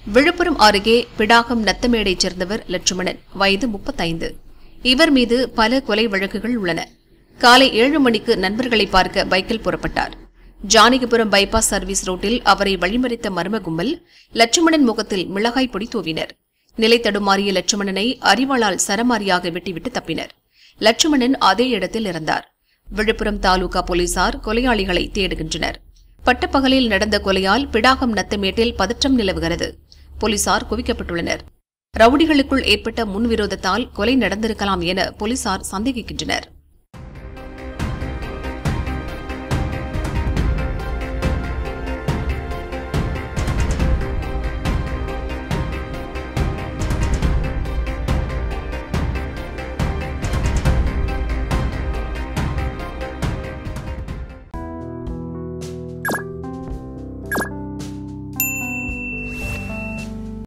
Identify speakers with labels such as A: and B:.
A: விழுப்புரம் அருகே பிடாகம் நத்தமேடைச் சேர்ந்தவர் லட்சுமணன் வயது முப்பத்தைந்து இவர் மீது பல கொலை வழக்குகள் உள்ளன காலை ஏழு மணிக்கு நண்பர்களை பார்க்க பைக்கில் புறப்பட்டார் ஜானகிபுரம் பைபாஸ் சர்வீஸ் ரோட்டில் அவரை வழிமறித்த மர்ம கும்பல் லட்சுமணன் முகத்தில் மிளகாய் பொடி தூவினர் நிலை தடுமாறிய லட்சுமணனை அறிவாளால் சரமாரியாக வெட்டிவிட்டு தப்பினர் லட்சுமணன் அதே இடத்தில் இறந்தார் விழுப்புரம் தாலுகா போலீசார் கொலையாளிகளை தேடுகின்றனர் பட்டப்பகலில் நடந்த கொலையால் பிடாகம் நத்தமேட்டில் பதற்றம் நிலவுகிறது போலீசார் குவிக்கப்பட்டுள்ளனர் ரவுடிகளுக்குள் ஏற்பட்ட முன்விரோதத்தால் கொலை நடந்திருக்கலாம் என போலீசார் சந்தேகிக்கின்றனர்